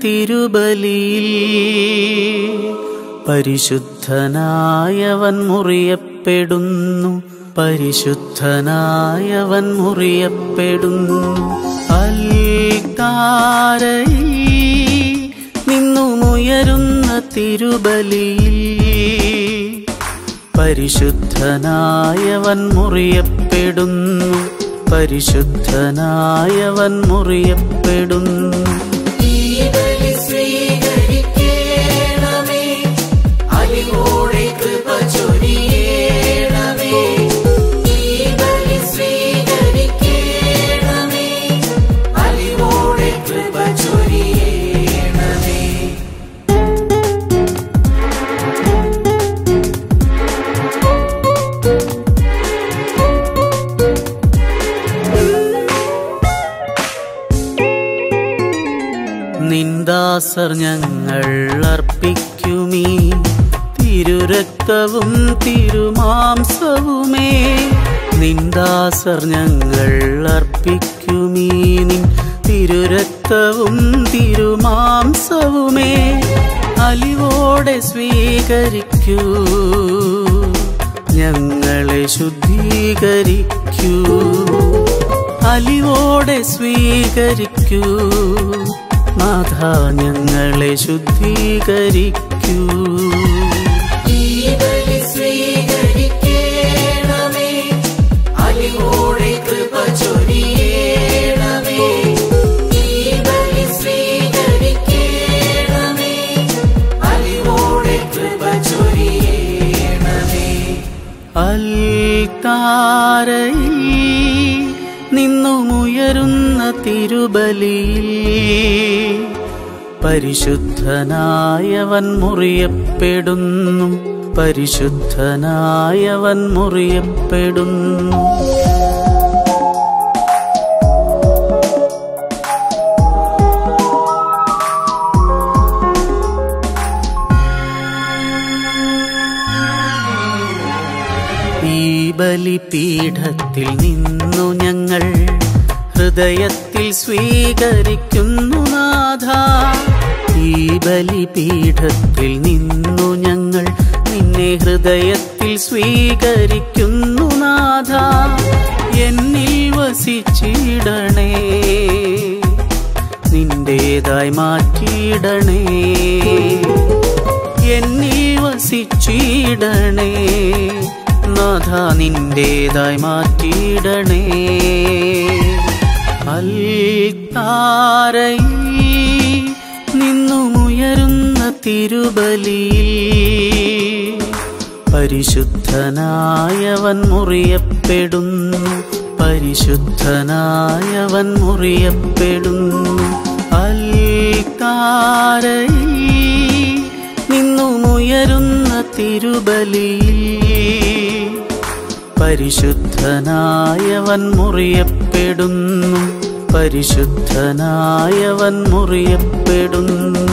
തിരുബലിയിൽ പരിശുദ്ധനായവൻ മുറിയപ്പെടുന്നു പരിശുദ്ധനായവൻ മുറിയപ്പെടുന്നു അൽക്കാരയിൽ നിന്നുമുയരുന്ന തിരുബലിയിൽ പരിശുദ്ധനായവൻ മുറിയപ്പെടുന്നു പരിശുദ്ധനായവൻ മുറിയപ്പെടുന്നു ഈ ബലി സ്വീകരിക്കണമേ അലിവോടെ കൃപ ചൊരിയണമേ ഈ ബലി സ്വീകരിക്കണമേ അലിവോടെ കൃപ ചൊരിയണമേ നിന്ദാസർ ഞങ്ങൾ അർപ്പിക്കുമീ തിരുരക്തവും തിരുമാംസവുമേ നിന്ദാസർ ഞങ്ങൾ അർപ്പിക്കുമീ നിൻ തിരുരക്തവും തിരുമാംസവുമേ അലിവോടെ സ്വീകരിക്കൂ ഞങ്ങളെ ശുദ്ധീകരിക്കൂ അലിവോടെ സ്വീകരിക്കൂ നാഥ ഞങ്ങളെ ശുദ്ധീകരിക്കൂ ഈ ബലി സ്വീകരിക്കണമേ അലിവോടെ കൃപ ചൊരിയണമേ ഈ ബലി സ്വീകരിക്കണമേ അലിവോടെ കൃപ ചൊരിയണമേ അൽത്താരയിൽ നിന്നുമുയരുന്ന തിരുബലിയിൽ പരിശുദ്ധനായവൻ മുറിയപ്പെടുന്നു പരിശുദ്ധനായവൻ മുറിയപ്പെടുന്നു ഈ ബലിപീഠത്തിൽ നിന്നു ഞങ്ങൾ ഹൃദയത്തിൽ സ്വീകരിക്കുന്നു നാഥ ഈ ബലിപീഠത്തിൽ നിന്നു ഞങ്ങൾ നിന്നെ ഹൃദയത്തിൽ സ്വീകരിക്കുന്നു നാഥ എന്നിൽ വസിച്ചിടണേ നിന്റേതായി മാറ്റിയിടണേ എന്നിൽ വസിച്ചിടണേ നാഥ നിന്റേതായി മാറ്റിയിടണേ അൽത്താരയിൽ നിന്നുമുയരുന്ന തിരുബലിയിൽ പരിശുദ്ധനായവൻ മുറിയപ്പെടുന്നു പരിശുദ്ധനായവൻ മുറിയപ്പെടുന്നു അൽക്കാരയിൽ നിന്നുമുയരുന്ന തിരുബലിയിൽ പരിശുദ്ധനായവൻ മുറിയപ്പെടുന്നു പരിശുദ്ധനായവൻ മുറിയപ്പെടുന്നു